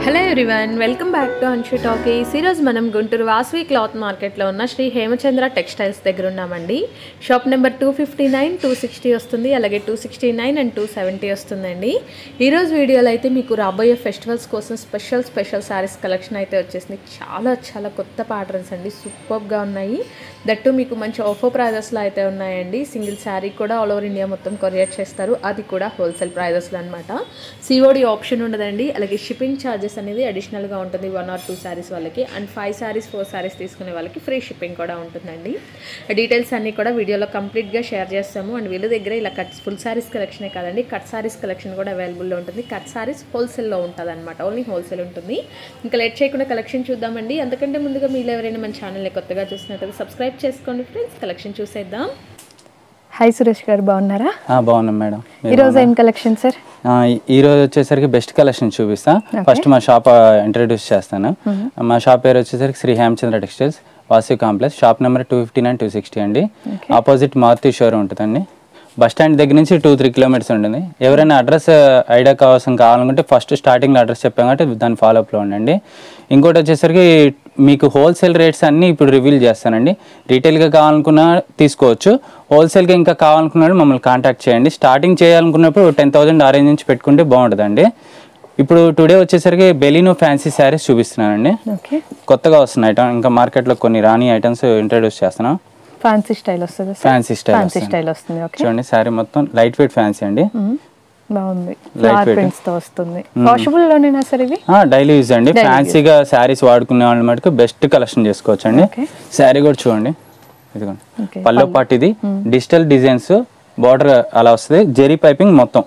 Hello everyone welcome back to Anshu talkies ఈరోజు మనం Guntur Vasavi cloth మార్కెట్లో ఉన్న శ్రీ హేమచంద్ర టెక్స్టైల్స్ దగ్గర ఉన్నామండి shop number two fifty nine two sixty వస్తుంది అలాగే two sixty nine and two seventy వస్తుందండి ఈరోజు వీడియోలో అయితే మీకు రాబోయే ఫెస్టివల్స్ కోసం స్పెషల్ స్పెషల్ శారీస్ కలెక్షన్ అయితే వచ్చేసింది చాలా చాలా కొత్త ప్యాటర్న్స్ అండి సూపర్గా ఉన్నాయి దట్టు మీకు మంచి ఆఫర్ ప్రైజెస్లో అయితే ఉన్నాయండి సింగిల్ శారీ కూడా ఆల్ ఓవర్ ఇండియా మొత్తం కొరియర్ చేస్తారు అది కూడా హోల్సేల్ ప్రైజెస్లో అనమాట సిఓడి ఆప్షన్ ఉండదండి అలాగే షిప్పింగ్ ఛార్జెస్ అనేది అడిషనల్గా ఉంటుంది వన్ ఆర్ టూ శారీస్ వాళ్ళకి and five saris four saris తీసుకునే వాళ్ళకి ఫ్రీ షిప్పింగ్ కూడా ఉంటుందండి డీటెయిల్స్ అన్నీ కూడా వీడియోలో కంప్లీట్గా షేర్ చేస్తాము అండ్ వీళ్ళ దగ్గర ఇలా కట్ ఫుల్ శారీస్ కలెక్షనే కాదండి కట్ శారీస్ కలెక్షన్ కూడా అవైలబుల్లో ఉంటుంది కట్ శారీస్ హోల్సేల్లో ఉంటుంది అనమాట ఓన్లీ హోల్సేల్ ఉంటుంది ఇంకా లేట్ చేయకుండా కలెక్షన్ చూద్దామండి అంతకంటే ముందుగా మీరు ఎవరైనా మన ఛానల్ని కొత్తగా చూసినట్టు సబ్స్క్రైబ్ చేసుకోండి ఫ్రెండ్స్ కలెక్షన్ చూసేద్దాం హాయ్ సురేష్ గారు బాగున్నారా ఆ, బాగున్నాం మేడం మీరు ఈరోజు ఏం కలెక్షన్ సార్ ఆ, ఈ- ఈ రోజు వచ్చేసరికి బెస్ట్ కలెక్షన్ చూపిస్తా ఫస్ట్ మా షాప్ ఇంట్రడ్యూస్ చేస్తాను మా షాప్ పేరు వచ్చేసరికి Shri Hemachandra textiles Vasu complex shop number two fifty nine two sixty అండి ఆపోజిట్ మారుతి షోరూమ్ ఉంటుందండి బస్ స్టాండ్ దగ్గర నుంచి టూ త్రీ కిలోమీటర్స్ ఉంటుంది ఎవరైనా అడ్రస్ ఐడియా కావాల్సిన కావాలనుకుంటే ఫస్ట్ స్టార్టింగ్లో అడ్రస్ చెప్పాం కాబట్టి దాని ఫాలోఅప్లో ఉండండి ఇంకోటి వచ్చేసరికి మీకు హోల్సేల్ రేట్స్ అన్నీ ఇప్పుడు రివీల్ చేస్తానండి రీటైల్గా కావాలనుకున్నా తీసుకోవచ్చు హోల్సేల్గా ఇంకా కావాలనుకున్నాడు మమ్మల్ని కాంటాక్ట్ చేయండి స్టార్టింగ్ చేయాలనుకున్నప్పుడు టెన్ థౌసండ్ అరేంజ్ నుంచి పెట్టుకుంటే బాగుంటుందండి ఇప్పుడు టుడే వచ్చేసరికి బెలినో ఫ్యాన్సీ శారీస్ చూపిస్తున్నానండి ఓకే కొత్తగా వస్తున్న ఐటమ్ ఇంకా మార్కెట్లో కొన్ని రాని ఐటమ్స్ ఇంట్రడ్యూస్ చేస్తున్నాం ఫ్యాన్సీ స్టైల్ వస్తుంది ఫ్యాన్సీ స్టైల్ ఫ్యాన్సీ స్టైల్ వస్తుంది ఓకే చూడండి శారీ మొత్తం లైట్ వెయిట్ ఫ్యాన్సీ అండి బాగుంది Light ఫ్లవర్ weight. ప్రింట్స్ తో వస్తుంది వాషబుల్ లోనేనా సార్ ఇవి డైలీ యూజ్ అండి ఫ్యాన్సీగా శారీస్ వాడుకునే వాళ్ళ మటుకు బెస్ట్ కలెక్షన్ చేసుకోవచ్చు అండి Okay. శారీ కూడా చూడండి ఇదిగోండి Okay. పల్లో పాటు ఇది డిజిటల్ డిజైన్స్ బార్డర్ అలా వస్తుంది జెరీ పైపింగ్ మొత్తం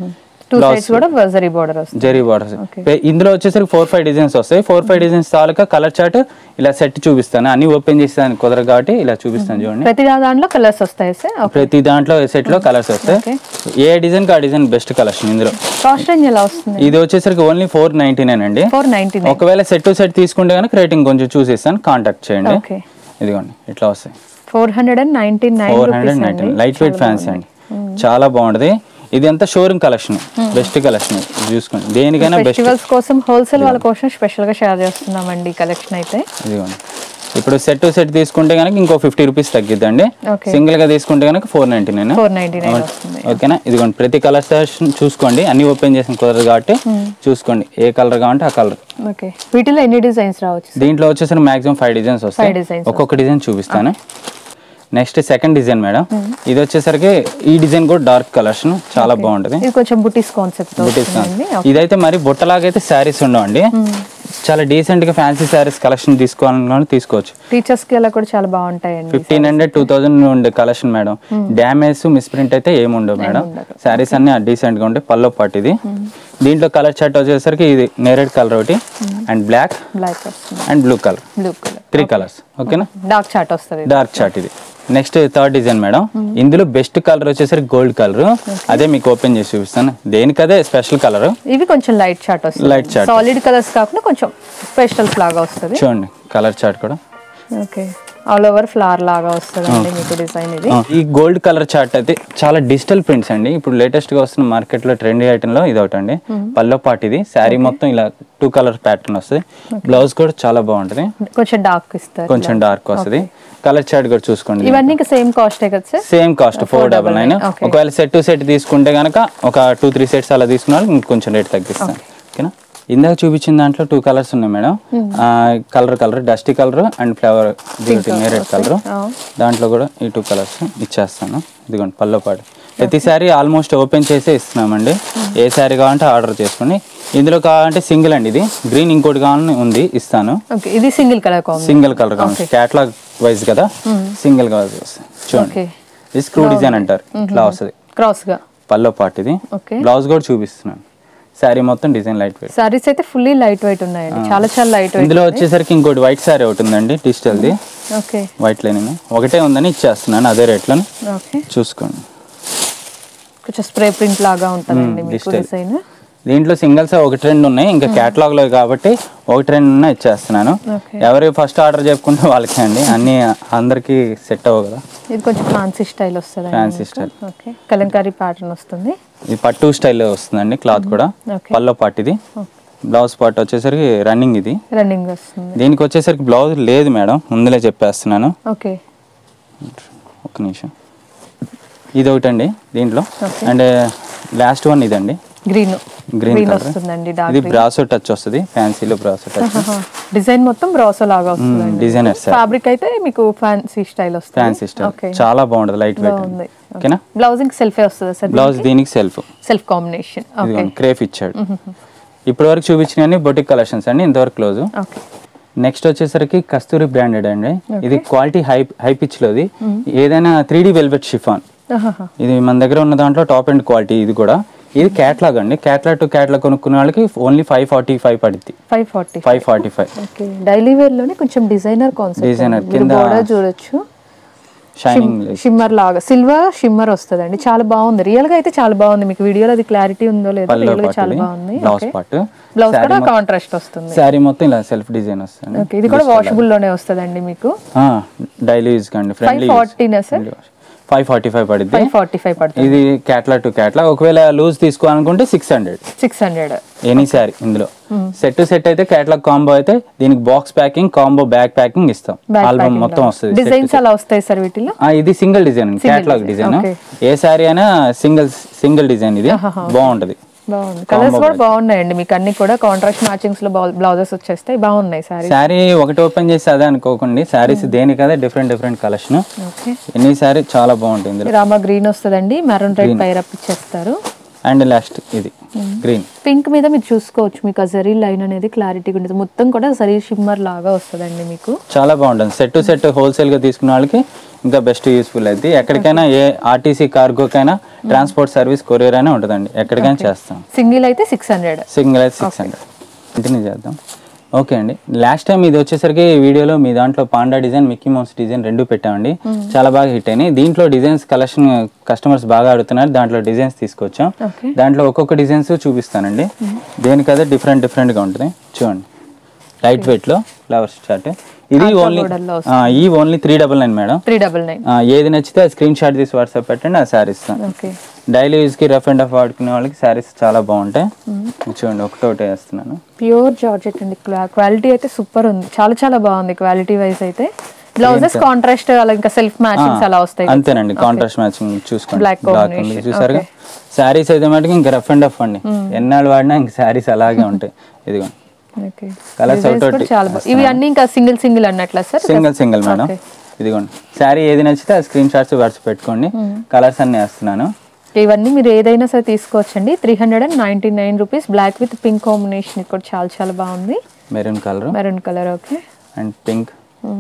టూ సైడ్స్ కూడా వర్జరీ బోర్డర్ వస్తుంది జెరీ బార్డర్స్ ఇందులో వచ్చేసరికి ఫోర్ ఫైవ్ డిజైన్స్ వస్తాయి ఫోర్ ఫైవ్ డిజైన్స్ తాలూకా కలర్ చార్ట్ ఇలా సెట్ చూపిస్తాను అన్ని ఓపెన్ చేసేదానికి కుదరదు కాబట్టి ఇలా చూపిస్తాను చూడండి ప్రతి దాంట్లో కలర్స్ వస్తాయి సార్ ప్రతి దాంట్లో సెట్ లో కలర్స్ వస్తాయి ఏ డిజైన్ కి ఆ డిజైన్ బెస్ట్ కలెక్షన్ ఇందులో కాస్ట్ రేంజ్ ఎలా వస్తుంది ఇది వచ్చేసరికి ఓన్లీ ఫోర్ నైన్టీ నైన్ అండి ఫోర్ నైన్టీ నైన్ ఒకవేళ సెట్ టు సెట్ తీసుకుంటే కనుక రేటింగ్ కొంచెం చూసేస్తాను కాంటాక్ట్ చేయండి ఓకే ఇదిగోండి ఇట్లా వస్తాయి four hundred and ninety nine four hundred ninety light weight fancy అండి చాలా బాగుంటది ఇది అంతా షోరూమ్ కలెక్షన్ బెస్ట్ కలెక్షన్ చూసుకోండి దేనికైనా బెస్ట్ ఫెస్టివల్స్ కోసం హోల్సేల్ వాళ్ళ కోసం స్పెషల్ గా షేర్ చేస్తున్నామండి కలెక్షన్ అయితే ఇదిగోండి ఇప్పుడు సెట్ టు సెట్ తీసుకుంటే కనుక ఇంకో ఫిఫ్టీ రూపీస్ తగ్గిద్దండి Okay. సింగిల్ గా తీసుకుంటే కనుక four ninety nine four ninety nine వస్తుంది ఓకేనా ఇదిగోండి ప్రతి కలర్ చూసుకోండి అన్ని ఓపెన్ చేసిన కుదరదు కాబట్టి చూసుకోండి ఏ కలర్ కావాలంటే ఆ కలర్ ఓకే వీటిలో ఎన్ని డిజైన్స్ రావచ్చు దీంట్లో వచ్చేసరికి మాక్సిమం ఫైవ్ డిజైన్స్ Five వస్తాయి designs ఒక్కొక్క డిజైన్ చూపిస్తాను నెక్స్ట్ సెకండ్ డిజైన్ మేడం ఇది వచ్చేసరికి ఈ డిజైన్ కూడా డార్క్ కలర్స్ చాలా బాగుంటది ఇది కొంచెం బుటీస్ కాన్సెప్ట్ బుటీస్ వస్తుందండి ఇదైతే మరి బుట్టలాగైతే శారీస్ ఉండవండి చాలా డీసెంట్ గా ఫ్యాన్సీ శారీస్ కలెక్షన్ తీసుకోవాలనుకున్నా తీసుకోవచ్చు టీచర్స్ కి అలా కూడా చాలా బాగుంటాయండి ఫిఫ్టీన్ హండ్రెడ్ టూ థౌసండ్ ఉండే కలెక్షన్ మేడం డ్యామేజ్ మిస్ప్రింట్ అయితే ఏమి ఉండవు మేడం శారీస్ అన్ని డీసెంట్ గా ఉంటాయి పల్లో పాటు ఇది దీంట్లో కలర్ చార్ట్ వచ్చేసరికి ఇది నేరేడ్ కలర్ ఒకటి అండ్ బ్లాక్ బ్లాక్ వస్తుంది and blue colour blue colour three colours ఓకేనా డార్క్ చాట్ వస్తుంది డార్క్ చార్ట్ ఇది నెక్స్ట్ థర్డ్ డిజైన్ మేడం ఇందులో బెస్ట్ కలర్ వచ్చేసరికి గోల్డ్ కలర్ అదే మీకు ఓపెన్ చేసి చూపిస్తాను దేనికి అదే స్పెషల్ కలర్ ఇవి కొంచెం లైట్ చాట్ వస్తుంది Light chart. సాలిడ్ కలర్స్ కాకుండా కొంచెం పేస్టల్స్ లాగా వస్తుంది చూడండి కలర్ చార్ట్ కూడా ఓకే ఆల్ ఓవర్ ఫ్లవర్ లాగా వస్తుంది అండి మీకు డిజైన్ ఇది ఆ, ఈ గోల్డ్ కలర్ చార్ట్ అయితే చాలా డిజిటల్ ప్రింట్స్ అండి ఇప్పుడు లేటెస్ట్ గా వస్తున్న మార్కెట్ లో ట్రెండీ ఐటమ్ లో ఇది ఒకటి అండి పల్లో పాటు ఇది శారీ మొత్తం ఇలా టూ కలర్ ప్యాటర్న్ వస్తుంది బ్లౌజ్ కూడా చాలా బాగుంటది కొంచెం డార్క్ ఇస్తారు కొంచెం డార్క్ వస్తుంది కలర్ చార్ట్ కూడా చూసుకోండి ఇవన్నీ ఇంకా సేమ్ కాస్టే కదా sir same cost four double nine Okay. ఒకవేళ సెట్ టు సెట్ తీసుకుంటే కనుక ఒక టూ త్రీ సెట్స్ అలా తీసుకున్న వాళ్ళకి ఇంకొంచెం రేట్ తగ్గిస్తాను ఓకేనా ఇందాక చూపించిన దాంట్లో టూ కలర్స్ ఉన్నాయి madam colour colour dusty colour and flower నేరేడ్ కలర్ దాంట్లో కూడా ఈ టూ కలర్స్ ఇచ్చేస్తాను ఇదిగోండి పల్లో పాటు ప్రతి శారీ ఆల్మోస్ట్ ఓపెన్ చేసే ఇస్తున్నామండి ఏ శారీ కావాలంటే ఆర్డర్ చేసుకోండి ఇందులో కావాలంటే సింగిల్ అండి ఇది గ్రీన్ ఇంకోటి కావాలని ఉంది ఇస్తాను ఓకే ఇది single colour combination single colour కావాలి క్యాట్లాగ్ వైజ్ కదా సింగిల్ కలర్ చూడండి ఓకే ఇది స్క్రూ డిజైన్ అంటారు ఇట్లా వస్తుంది క్రాస్ గా పల్లో పార్ట్ ఇది ఓకే బ్లౌజ్ కూడా చూపిస్తున్నాను శారీ మొత్తం డిజైన్ లైట్ వెయిట్ సారీస్ అయితే ఫుల్లీ లైట్ వెయిట్ ఉన్నాయండి చాలా చాలా లైట్ వెయిట్ ఇందులో వచ్చేసరికి ఇంకోటి వైట్ శారీ ఒకటి ఉందండి డిజిటల్ది ఓకే వైట్ లైన్ ఒకటే ఉందని ఇచ్చేస్తున్నాను అదే రేట్లో ఓకే చూసుకోండి కొంచెం స్ప్రే ప్రింట్ లాగా ఉంటుందండి మీకు digital. డిజైన్ దీంట్లో సింగిల్స్ ఒకటి రెండు ఉన్నాయి ఇంకా క్యాటలాగ్ లో కాబట్టి ఒకటి రెండు ఉన్నాయి ఇచ్చేస్తున్నాను ఓకే ఎవరు ఫస్ట్ ఆర్డర్ చెప్పుకుంటే వాళ్ళకే అండి అన్ని అందరికి సెట్ అవ్వవు కదా ఇది కొంచెం ఫ్యాన్సీ స్టైల్ వస్తుంది fancy style okay Kalamkari pattern వస్తుంది ఇది పట్టు స్టైల్ వస్తుందండి క్లాత్ కూడా Okay. పల్లో పాటు ఇది బ్లౌజ్ పార్ట్ వచ్చేసరికి రన్నింగ్ ఇది రన్నింగ్ వస్తుంది దీనికి వచ్చేసరికి బ్లౌజ్ లేదు మేడం ముందులే చెప్పేస్తున్నాను ఓకే ఒక్క నిమిషం ఇది ఒకటండి దీంట్లో Okay. అండ్ లాస్ట్ వన్ ఇదండి గ్రీన్ గ్రీన్ గ్రీన్ కలర్ వస్తుందండి ఇది డార్క్ బ్రాసో టచ్ వస్తుంది ఫ్యాన్సీలో బ్రాసో టచ్ డిజైన్ మొత్తం బ్రాసో లాగా వస్తుంది డిజైనర్ సార్ ఫ్యాబ్రిక్ అయితే మీకు ఫ్యాన్సీ స్టైల్ వస్తుంది ఫ్యాన్సీ స్టైల్ ఓకే చాలా బాగుంటుంది లైట్ వెయిట్ బాగుంది ఓకేనా బ్లౌజింగ్ సెల్ఫే వస్తుంది సార్ బ్లౌజ్ దీనికి self self combination okay crepe ఇచ్చాడు ఇప్పటి వరకు చూపించిన బొటిక్ కలెక్షన్స్ అండి ఇంతవరకు క్లోజ్ ఓకే నెక్స్ట్ వచ్చేసరికి కస్తూరి బ్రాండెడ్ అండి ఇది క్వాలిటీ హై హై పిచ్ లోది ఏదైనా త్రీ డి వెల్వెట్ షిఫాన్ ఇది మన దగ్గర ఉన్న దాంట్లో టాప్ అండ్ క్వాలిటీ ఇది కూడా ఇది క్యాట్లాగ్ అండి క్యాట్లాగ్ టు క్యాట్లాగ్ కొనుక్కునే వాళ్ళకి ఓన్లీ ఫైవ్ ఫార్టీ ఫైవ్ పడుద్ది five forty five forty five okay daily wear లోనే కొంచెం డిజైనర్ కాన్సెప్ట్ Designer, మీరు కింద- బోర్డర్ చూడొచ్చు షైనింగ్ షిమ్మర్ లాగా సిల్వర్ షిమ్మర్ వస్తుందండి చాలా బాగుంది రియల్ గా అయితే చాలా బాగుంది మీకు వీడియోలో అది క్లారిటీ ఉందో లేదో పల్లో రియల్ గా చాలా పాటు బాగుంది బ్లౌజ్ పార్ట్ బ్లౌజ్ కూడా కాంట్రాస్ట్ వస్తుంది శారీ మొత్తం ఇలా సెల్ఫ్ డిజైన్ వస్తుంది ఓకే ఇది కూడా వాషబుల్ లోనే వస్తుందండి మీకు డైలీ యూజ్ కండి ఫైవ్ ఫ్రెండ్లీ ఫార్టీనా సార్ ఫైవ్ ఫార్టీ ఫైవ్ పడుద్ది ఫైవ్ ఫార్టీ ఫైవ్ పడుతుంది ఇది క్యాట్లాగ్ టు క్యాట్లాగ్ ఒకవేళ లూజ్ తీసుకోవాలనుకుంటే six hundred six hundred any sari ఇందులో సెట్ టు సెట్ అయితే క్యాట్లాగ్ కాంబో అయితే దీనికి box packing combo back packing ఇస్తాం ఆల్బమ్ మొత్తం వస్తుంది set to డిజైన్స్ అలా వస్తాయి సార్ వీటిలో ఆ, ఇది single design catalogue design okay. ఏ శారీ అయినా సింగిల్ సింగిల్ డిజైన్ ఇది బాగుంటది బాగుంది కలర్స్ కూడా బాగున్నాయండి మీకు అన్ని కూడా కాంట్రాస్ట్ మ్యాచింగ్స్ లో బ్లౌజెస్ వచ్చేస్తాయి బాగున్నాయి సారీ శారీ ఒకటి ఓపెన్ చేసి అదే అనుకోకండి శారీస్ దేనికదే డిఫరెంట్ డిఫరెంట్ కలెక్షన్ ఓకే ఎన్ని శారీ చాలా బాగుంటుంది ఇందులో రామా గ్రీన్ వస్తుందండి మెరూన్ రెడ్ పైరప్ ఇచ్చేస్తారు అండ్ లాస్ట్ ఇది గ్రీన్ పింక్ మీద మీరు చూసుకోవచ్చు మీకు ఆ జరీ లైన్ అనేది క్లారిటీ ఉంటుంది మొత్తం కూడా జరీ షిమ్మర్ లాగా వస్తుందండి మీకు చాలా బాగుంటుంది సెట్ టు సెట్ హోల్సేల్ గా తీసుకున్న వాళ్ళకి ఇంకా బెస్ట్ యూస్ఫుల్ అయితే ఎక్కడికైనా ఏ ఆర్టీసీ కార్గోకైనా ట్రాన్స్పోర్ట్ సర్వీస్ కొరియర్ అయినా ఉంటుందండి ఎక్కడికైనా చేస్తాం సింగిల్ అయితే సిక్స్ హండ్రెడ్ సింగిల్ అయితే సిక్స్ హండ్రెడ్ కంటిన్యూ చేద్దాం ఓకే అండి లాస్ట్ టైం ఇది వచ్చేసరికి వీడియోలో మీ దాంట్లో panda design Mickey Mouse design రెండు పెట్టామండి చాలా బాగా హిట్ అయినాయి దీంట్లో డిజైన్స్ కలెక్షన్ కస్టమర్స్ బాగా అడుగుతున్నారు దాంట్లో డిజైన్స్ తీసుకొచ్చాం ఓకే దాంట్లో ఒక్కొక్క డిజైన్స్ చూపిస్తానండి దేనికదే డిఫరెంట్ డిఫరెంట్గా ఉంటుంది చూడండి లైట్ వెయిట్లో ఫ్లవర్స్ చార్ట్ ఇది ఓన్లీ border లో ఈ only three double nine madam three double nine ఆ, ఏది నచ్చితే అది స్క్రీన్ షాట్ తీసి వాట్సాప్ పెట్టండి ఆ శారీ ఇస్తాను ఓకే డైలీ యూస్కి రఫ్ అండ్ రఫ్ వాడుకునే వాళ్ళకి శారీస్ చాలా బాగుంటాయి చూడండి ఒకటోటే వేస్తున్నాను ప్యూర్ జార్జెట్ అండి క్వాలిటీ అయితే సూపర్ ఉంది చాలా చాలా బాగుంది క్వాలిటీ వైజ్ అయితే బ్లౌజెస్ కాంట్రాస్ట్ అలా ఇంకా సెల్ఫ్ మ్యాచింగ్స్ అలా వస్తాయి కదా. అంతేనండి కాంట్రాస్ట్ మ్యాచింగ్ చూసుకోండి Black బ్లాక్ ఉంది combination. చూసారుగా శారీస్ అయితే మటుకు ఇంకా రఫ్ అండ్ రఫ్ అండి ఎన్నాళ్ళు వాడినా ఇంకా శారీస్ అలాగే ఉంటాయి ఇదిగో ఓకే కలర్స్ Designs కూడా ఒకటి చాలా బాగుంది ఇవి అన్ని ఇంకా సింగిల్ సింగిల్ అన్నట్లా sir single single madam Okay. ఇదిగోండి శారీ ఏది నచ్చితే ఆ స్క్రీన్ షాట్స్ వాట్సాప్ పెట్టుకోండి కలర్స్ అన్ని వేస్తున్నాను ఇవన్నీ మీరు ఏదైనా సరే తీసుకోవచ్చండి three hundred and ninety nine rupees black with pink combination ఇది కూడా చాలా చాలా బాగుంది maroon colour maroon colour okay and pink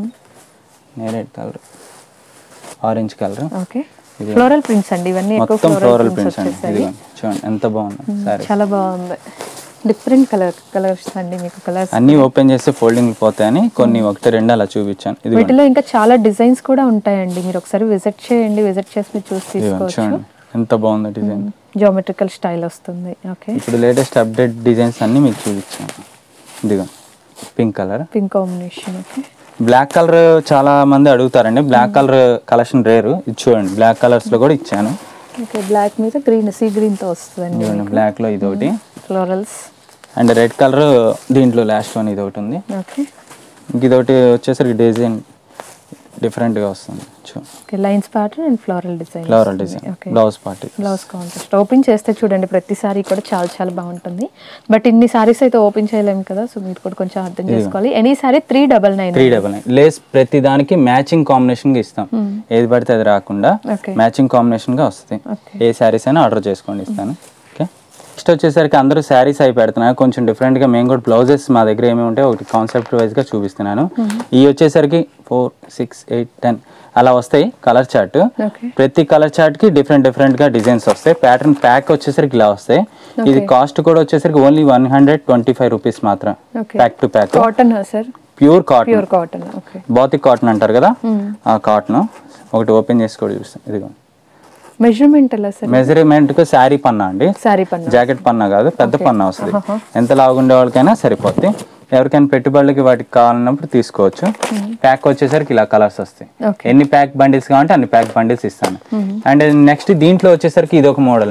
నేరేడ్ colour orange colour okay floral prints అండి ఇవన్నీ ఎక్కువ మొత్తం ఫ్లోరల్ ఫ్లోరల్ ప్రింట్స్ ప్రింట్స్ అండి వచ్చేసాయి ఇదిగోండి చూడండి ఎంత బాగుంది సారీ చాలా బాగుంది డిఫరెంట్ కలర్ కలర్స్ అండి మీకు కలర్స్ అన్ని ఓపెన్ చేస్తే ఫోల్డింగ్ పోతాయని కొన్ని ఒకటి రెండు అలా చూపించాను ఇది వీటిలో ఇంకా చాలా డిజైన్స్ కూడా ఉంటాయండి మీరు ఒకసారి విజిట్ చేయండి విజిట్ చేసి మీరు చూసి తీసుకోవచ్చు చూడండి ఎంత బాగుంది డిజైన్ జామెట్రికల్ స్టైల్ వస్తుంది ఓకే ఇప్పుడు లేటెస్ట్ అప్డేట్ డిజైన్స్ అన్ని మీకు చూపించాను ఇదిగో pink colour pink combination okay black colour చాలా మంది అడుగుతారండి బ్లాక్ కలర్ కలెక్షన్ రేరు ఇది చూడండి బ్లాక్ కలర్స్ లో కూడా ఇచ్చాను ఓకే బ్లాక్ మీద గ్రీన్ సీ గ్రీన్ తో వస్తుందండి ఇదిగోండి బ్లాక్ లో ఇది ఒకటి ఫ్లోరల్స్ అండ్ రెడ్ కలర్ దీంట్లో లాస్ట్ వన్ ఇది ఒకటి ఉంది ఓకే ఇంక ఇదొకటి వచ్చేసరికి డిజైన్ డిఫరెంట్ గా వస్తుంది చూ okay lines pattern and floral design floral design okay blouse party blouse contrast open చేస్తే చూడండి ప్రతి సారీ కూడా చాలా చాలా బాగుంటుంది బట్ ఇన్ని సారీస్ అయితే ఓపెన్ చేయలేము కదా సో మీరు కూడా కొంచెం అర్థం చేసుకోవాలి any sari three double nine three double nine lace ప్రతి దానికి మ్యాచింగ్ కాంబినేషన్ గా ఇస్తాం ఏది పడితే అది రాకుండా ఓకే మ్యాచింగ్ కాంబినేషన్ గా వస్తుంది ఓకే ఏ శారీస్ అయినా ఆర్డర్ చేసుకోండి ఇస్తాను ఓకే నెక్స్ట్ వచ్చేసరికి అందరూ శారీస్ అయి పెడుతున్నారు కొంచెం different గా మేము కూడా బ్లౌజెస్ మా దగ్గర ఏమి ఉంటాయి ఒకటి కాన్సెప్ట్ గా చూపిస్తున్నాను ఈ వచ్చేసరికి ఫోర్ సిక్స్ ఎయిట్ టెన్ అలా వస్తాయి కలర్ చార్ట్ ఓకే ప్రతి కలర్ చార్ట్ కి డిఫరెంట్ డిఫరెంట్ గా డిజైన్స్ వస్తాయి ప్యాటర్న్ ప్యాక్ వచ్చేసరికి ఇలా వస్తాయి ఇది కాస్ట్ కూడా వచ్చేసరికి only one hundred twenty five rupees మాత్రం okay pack to pack cotton sir pure cotton pure cotton okay batik cotton అంటారు కదా ఆ కాటన్ ఒకటి ఓపెన్ చేసి కూడా చూస్తాం ఇదిగో మెజర్మెంట్ ఎలా సార్ మెజర్మెంట్ కు శారీ పన్నా అండి సారీ పన్ను జాకెట్ పన్నా కాదు పెద్ద పన్నా వస్తుంది ఎంత లాగుండే వాళ్ళకైనా సరిపోద్ది ఎవరికైనా పెట్టుబడులకి వాటికి కావాలన్నప్పుడు తీసుకోవచ్చు ప్యాక్ వచ్చేసరికి ఇలా కలర్స్ వస్తాయి ఓకే ఎన్ని ప్యాక్ బండిల్స్ కావాలంటే అన్ని ప్యాక్ బండిల్స్ ఇస్తాను అండ్ నెక్స్ట్ దీంట్లో వచ్చేసరికి ఇది ఒక మోడల్ అండి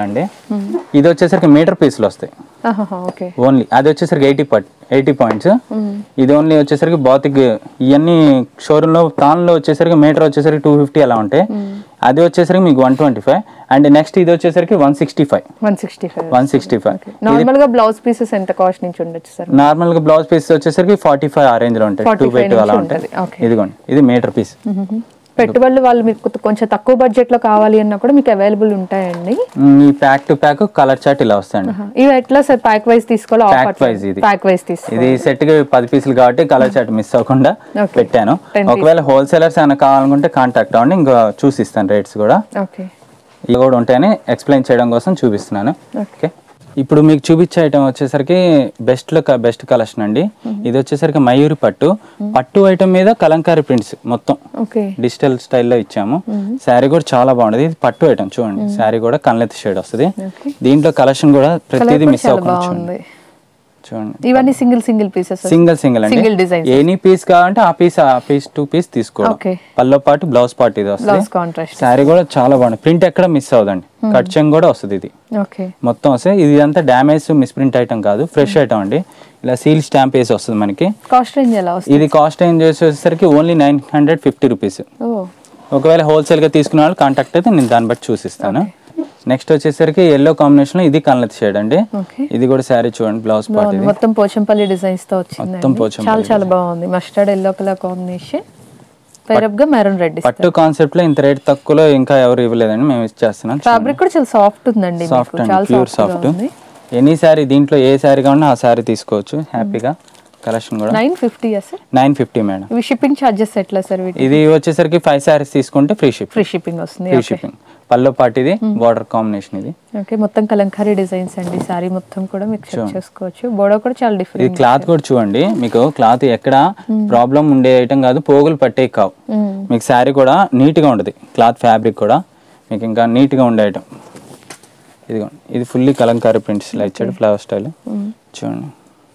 ఇది వచ్చేసరికి మీటర్ పీసులు వస్తాయి ఓకే ఓన్లీ అది వచ్చేసరికి ఎయిటీ పట్ ఎయిటీ పాయింట్స్ ఇది ఓన్లీ వచ్చేసరికి భౌతిక్ ఇవన్నీ షోరూమ్ లో తాన్ లో వచ్చేసరికి మీటర్ వచ్చేసరికి టూ ఫిఫ్టీ అలా ఉంటాయి అది వచ్చేసరికి మీకు one twenty five and next ఇది వచ్చేసరికి one sixty five one sixty five one sixty five normal గా బ్లౌజ్ పీసెస్ ఎంత కాస్ట్ నుంచి ఉండొచ్చు సార్ నార్మల్ గా బ్లౌజ్ పీస్ వచ్చేసరికి ఫార్టీ ఫైవ్ ఆ రేంజ్ లో ఉంటాయి 45 టూ బై టూ అలా నుంచి ఉంటాయి ఉంటది. Okay. ఇదిగోండి ఇది మీటర్ పీస్ పెట్టుబడులు వాళ్ళు మీకు కొంచెం తక్కువ బడ్జెట్ లో కావాలి అన్నా కూడా మీకు అవైలబుల్ ఉంటాయండి ఈ pack to pack colour chart ఇలా వస్తాయండి ఇవి ఎట్లా సార్ ప్యాక్ వైజ్ తీసుకోవాలి Pack wise ఇది. ప్యాక్ వైజ్ తీసుకోవాలి ఇది సెట్ కి పది పీసులు కాబట్టి కలర్ చార్ట్ మిస్ అవ్వకుండా Okay. పెట్టాను Ten ఒకవేళ హోల్సేలర్స్ ఏమైనా కావాలనుకుంటే కాంటాక్ట్ అవ్వండి ఇంకా చూసి ఇస్తాను రేట్స్ కూడా ఓకే ఇవి కూడా ఉంటాయని ఎక్స్ప్లెయిన్ చేయడం కోసం చూపిస్తున్నాను ఓకే ఓకే ఇప్పుడు మీకు చూపించే ఐటమ్ వచ్చేసరికి బెస్ట్ లో బెస్ట్ కలెక్షన్ అండి ఇది వచ్చేసరికి మయూరి పట్టు పట్టు ఐటమ్ మీద కలంకారీ ప్రింట్స్ మొత్తం ఓకే డిజిటల్ స్టైల్లో ఇచ్చాము శారీ కూడా చాలా బాగుంది ఇది పట్టు ఐటమ్ చూడండి శారీ కూడా కన్లెత్ షేడ్ వస్తుంది Okay. దీంట్లో కలెక్షన్ కూడా ప్రతిదీ మిస్ చాలా అవ్వకుండా చూడండి బాగుంది చూడండి ఇవన్నీ single single pieces single single అండి Single designs. ఎనీ పీస్ కావాలంటే ఆ పీస్ ఆ పీస్ టూ పీస్ తీసుకోవడం Okay. పల్లో పాటు బ్లౌజ్ పార్ట్ ఇది వస్తుంది బ్లౌజ్ కాంట్రాస్ట్ శారీ కూడా చాలా బాగుంది ప్రింట్ ఎక్కడ మిస్ అవ్వదండి కట్ చెంగ్ కూడా వస్తుంది ఇది ఓకే మొత్తం వస్తే ఇది అంతా డ్యామేజ్ మిస్ప్రింట్ ఐటమ్ కాదు ఫ్రెష్ ఐటమ్ అండి ఇలా సీల్ స్టాంప్ వేసి వస్తుంది మనకి కాస్ట్ రేంజ్ ఎలా వస్తుంది ఇది కాస్ట్ ఏం చేసేసరికి only nine hundred fifty rupees ఓ ఒకవేళ హోల్సేల్గా తీసుకునే వాళ్ళు కాంటాక్ట్ అయితే నేను దాన్ని బట్టి చూసిస్తాను నెక్స్ట్ వచ్చేసరికి ఎల్లో కాంబినేషన్లో ఇది కన్లెత్ షేడ్ అండి ఓకే ఇది కూడా శారీ చూడండి బ్లౌజ్ పార్ట్ బాగుంది ఇది మొత్తం పోచంపల్లి డిజైన్స్ తో మొత్తం వచ్చింది పోచంపల్లి చాలా చాలా బాగుంది మస్టర్డ్ ఎల్లో కలర్ కాంబినేషన్ పేరప్ గా మెరూన్ రెడ్ పట్టు కాన్సెప్ట్ లో ఇంత రేట్ తక్కువలో ఇంకా ఎవరు ఇవ్వలేదండి మేము ఇచ్చేస్తున్నాం ఫ్యాబ్రిక్ కూడా చాలా సాఫ్ట్ ఉందండి సాఫ్ట్ మీకు. అండి చాలా ప్యూర్ సాఫ్ట్ సాఫ్ట్ ఉంది ఎనీ శారీ దీంట్లో ఏ శారీ కావాలన్నా ఆ శారీ తీసుకోవచ్చు హ్యాపీగా కలెక్షన్ కూడా nine fifty sir nine fifty madam ఇవి షిప్పింగ్ ఛార్జెస్ ఎట్లా సార్ వీటి ఇది వచ్చేసరికి ఫైవ్ శారీస్ తీసుకుంటే ఫ్రీ షిప్ ఫ్రీ షిప్పింగ్ వస్తుంది ఫ్రీ షిప్పింగ్ పల్లో పాటు ఇది బార్డర్ కాంబినేషన్ ఇది ఓకే మొత్తం కలంకారీ డిజైన్స్ అండి సారీ మొత్తం కూడా మీకు చెక్ చేసుకోవచ్చు బోడో కూడా చాలా ఇది డిఫరెంట్ క్లాత్ కూడా చూడండి మీకు క్లాత్ ఎక్కడ ప్రాబ్లం ఉండే ఐటమ్ కాదు పోగులు పట్టే కావు మీకు శారీ కూడా నీట్ గా ఉంటుంది క్లాత్ ఫ్యాబ్రిక్ కూడా మీకు ఇంకా నీట్ గా ఉండే ఐటమ్ ఇదిగోండి ఇది ఫుల్లీ కలంకారీ ప్రింట్స్ ఇలా ఇచ్చాడు ఫ్లవర్ స్టైల్ చూడండి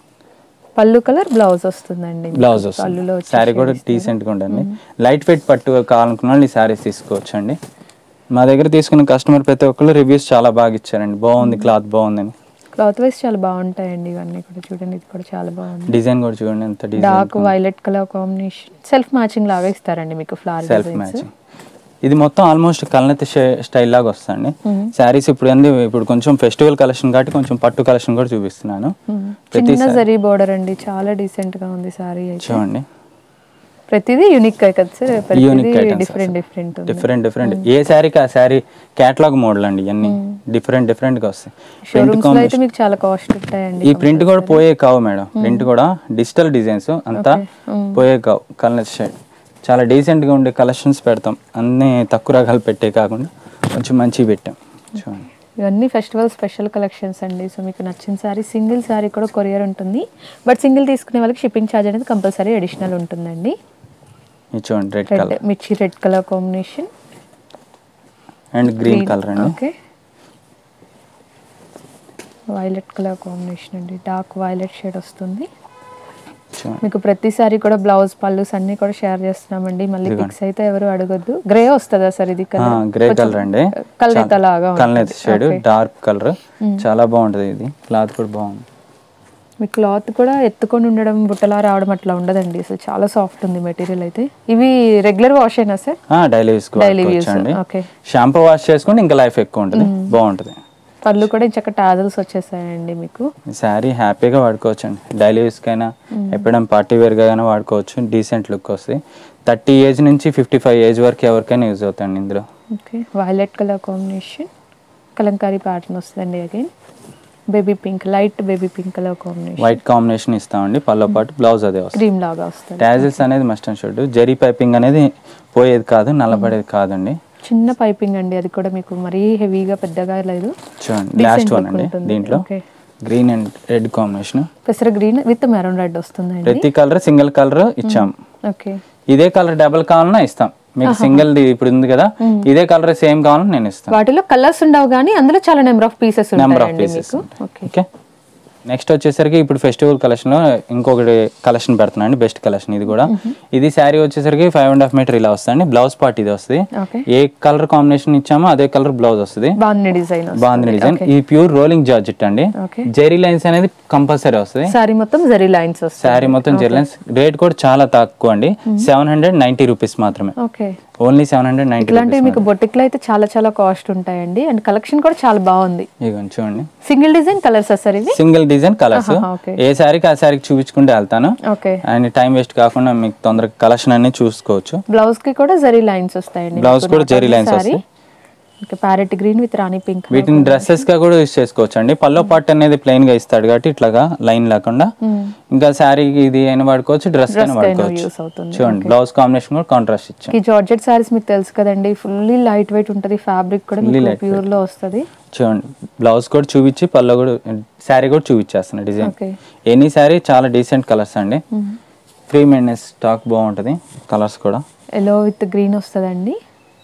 పళ్ళు కలర్ బ్లౌజ్ వస్తుందండి మీకు. బ్లౌజ్ పళ్ళులో వస్తుంది వచ్చే శారీ కూడా shades. డీసెంట్ గా ఉంటుంది లైట్ వెయిట్ పట్టు కావాలనుకున్న వాళ్ళు ఈ శారీస్ తీసుకోవచ్చు అండి మా దగ్గర తీసుకున్న కస్టమర్ ప్రతి ఒక్కళ్ళు రివ్యూస్ చాలా బాగా ఇచ్చారండి బాగుంది క్లాత్ బాగుందని క్లాత్ వైస్ చాలా బాగుంటాయండి ఇవన్నీ కూడా చూడండి ఇది కూడా చాలా బాగుంది డిజైన్ కూడా చూడండి ఎంత design dark violet colour combination self matching లాగా ఇస్తారండి మీకు ఫ్లవర్ సెల్ఫ్ మ్యాచింగ్ ఇది మొత్తం ఆల్మోస్ట్ కల్నెత్ స్టైల్ లాగా వస్తుంది శారీస్ ఇప్పుడు ఏంది ఇప్పుడు కొంచెం ఫెస్టివల్ కలెక్షన్ కాబట్టి కొంచెం పట్టు కలెక్షన్ కూడా చూపిస్తున్నాను ప్రతి చిన్న జరీ బోర్డర్ అండి చాలా డీసెంట్ గా ఉంది సారీ అయితే చూడండి ప్రతిదీ యూనిక్ కదా సార్ యూనిక్ ప్రతిదీ ఐటమ్స్ డిఫరెంట్ డిఫరెంట్ ఉంది డిఫరెంట్ డిఫరెంట్ ఏ శారీకి ఆ శారీ క్యాటలాగ్ మోడల్ అండి ఇవన్నీ డిఫరెంట్ డిఫరెంట్ గా వస్తాయి ప్రింట్ షోరూమ్స్ లో అయితే మీకు చాలా కాస్ట్ ఉంటాయండి ఈ ప్రింట్ కూడా పోయే కావు మేడం ప్రింట్ కూడా డిజిటల్ డిజైన్స్ అంతా పోయే కావు కలర్ షేడ్ చాలా డీసెంట్ గా ఉండే కలెక్షన్స్ పెడతాం అన్ని తక్కువ రకాలు పెట్టే కాకుండా కొంచెం మంచివి పెట్టాం చూడండి ఇవన్నీ ఫెస్టివల్ స్పెషల్ కలెక్షన్స్ అండి సో మీకు నచ్చిన సారీ సింగిల్ సారీ కూడా కొరియర్ ఉంటుంది బట్ సింగిల్ తీసుకునే వాళ్ళకి షిప్పింగ్ ఛార్జ్ అనేది కంపల్సరీ అడిషనల్ ఉంటుందండి ఇది చూడండి రెడ్ రెడ్ కలర్ మిర్చి red colour combination and green colour అండి ఓకే వైలెట్ కలర్ కాంబినేషన్ అండి డార్క్ వైలెట్ షేడ్ వస్తుంది చూడండి మీకు ప్రతిసారి కూడా బ్లౌజ్ పళ్ళుస్ అన్ని కూడా షేర్ చేస్తున్నామండి మళ్ళీ ఇదిగోండి. పిక్స్ అయితే ఎవరు అడగొద్దు గ్రే వస్తుందా సార్ ఇది గ్రే కలర్ అండి కలనేత లాగా కలనేత ఉంటుంది. Shade Okay. డార్క్ కలర్ చాలా బాగుంటది ఇది క్లాత్ కూడా బాగుంది మీ క్లాత్ కూడా ఎత్తుకొని ఉండడం బుట్టలా రావడం అట్లా ఉండదండి అసలు చాలా సాఫ్ట్ ఉంది మెటీరియల్ అయితే ఇవి రెగ్యులర్ వాష్ అయినా sir daily use Daily use, అండి okay. షాంపూ వాష్ చేసుకుంటే ఇంకా లైఫ్ ఎక్కువ ఉంటుంది బాగుంటుంది పళ్ళు కూడా ఇంచక్క టాజల్స్ వచ్చేసాయండి మీకు ఈ శారీ హ్యాపీగా వాడుకోవచ్చు అండి డైలీ యూస్కైనా ఎప్పుడైనా పార్టీ వేర్గా అయినా వాడుకోవచ్చు డీసెంట్ లుక్ వస్తుంది థర్టీ ఏజ్ నుంచి ఫిఫ్టీ ఫైవ్ ఏజ్ వరకు ఎవరికైనా యూజ్ అవుతాయండి ఇందులో okay violet colour combination Kalamkari pattern వస్తుందండి again baby pink light baby pink colour combination white combination ఇస్తామండి పళ్ళ పాటు బ్లౌజ్ అదే వస్తుంది క్రీమ్ లాగా వస్తుంది ట్యాజిల్స్ అనేది must and should zari piping అనేది పోయేది కాదు నల్లబడేది కాదండి చిన్న పైపింగ్ అండి అది కూడా మీకు మరీ హెవీగా పెద్దగా లేదు చూడండి Decent లాస్ట్ వన్ look అండి ఉంటుంది. దీంట్లో Okay. Green and red combination పెసర గ్రీన్ విత్ మెరూన్ రెడ్ వస్తుందండి ప్రతి కలర్ సింగిల్ కలర్ ఇచ్చాం ఓకే ఇదే కలర్ డబుల్ కావాలన్నా ఇస్తాం మీకు సింగిల్ ఇప్పుడు ఉంది కదా ఇదే కలర్ సేమ్ కావాలన్నా నేను ఇస్తాను వాటిలో కలర్స్ ఉండవు కానీ అందులో చాలా number of pieces number of ఉంటాయండి పీసెస్ మీకు ఓకే ఓకే నెక్స్ట్ వచ్చేసరికి ఇప్పుడు ఫెస్టివల్ కలెక్షన్ లో ఇంకొకటి కలెక్షన్ పెడుతున్నాను అండి బెస్ట్ కలెక్షన్ ఇది కూడా ఇది శారీ వచ్చేసరికి ఫైవ్ అండ్ హాఫ్ మీటర్ ఇలా వస్తుంది బ్లౌజ్ పార్ట్ ఇది వస్తుంది ఓకే ఏ కలర్ కాంబినేషన్ ఇచ్చామో అదే కలర్ బ్లౌజ్ వస్తుంది బాగుంది డిజైన్ బాగుంది డిజైన్ ఈ ప్యూర్ రోలింగ్ జార్జెట్ అండి ఓకే జెరీ లైన్స్ అనేది కంపల్సరీ వస్తుంది సారీ మొత్తం జరీ లైన్స్ వస్తాయి శారీ మొత్తం జెరీ లైన్స్ రేట్ కూడా చాలా తక్కువ అండి సెవెన్ హండ్రెడ్ నైన్టీ రూపీస్ మాత్రమే okay only seven hundred ninety ఇట్లాంటివి మీకు బొటిక్లో అయితే చాలా చాలా కాస్ట్ ఉంటాయండి అండ్ కలెక్షన్ కూడా చాలా బాగుంది ఇదిగోండి చూడండి సింగిల్ డిజైన్ కలర్స్ సార్ ఇవి సింగిల్ డిజైన్ కలర్స్ ఆహా, okay. ఏ శారీకి ఆ శారీకి చూపించుకుంటే వెళ్తాను ఓకే అండ్ టైం వేస్ట్ కాకుండా మీకు తొందరగా కలెక్షన్ అన్ని చూసుకోవచ్చు బ్లౌజ్ కి కూడా జరీ లైన్స్ వస్తాయండి బ్లౌజ్ కూడా జరీ లైన్స్ వస్తాయి okay parrot green with rani pink వీటిని డ్రెస్సెస్ గా కూడా యూస్ చేసుకోవచ్చు అండి పల్లో పార్ట్ అనేది ప్లెయిన్ గా ఇస్తాడు కాబట్టి ఇట్లాగా లైన్ లేకుండా ఇంకా శారీకి ఇది అయినా వాడుకోవచ్చు డ్రెస్ అయినా యూస్ వాడుకోవచ్చు అవుతుంది చూడండి బ్లౌజ్ కాంబినేషన్ కూడా కాంట్రాస్ట్ ఇచ్చాం ఈ జార్జెట్ సారీస్ మీకు తెలుసు కదండి ఫుల్లీ లైట్ వెయిట్ ఉంటుంది ఫ్యాబ్రిక్ కూడా Fully మీకు light ప్యూర్ లో వస్తుంది చూడండి బ్లౌజ్ కూడా చూపించి పల్లో కూడా శారీ కూడా చూపించేస్తున్నా డిజైన్ ఓకే ఎనీ శారీ చాలా డీసెంట్ కలర్స్ అండి ఫ్రీ మెయింటెనెన్స్ స్టాక్ బాగుంటుంది కలర్స్ కూడా ఎల్లో విత్ గ్రీన్ వస్తుందండి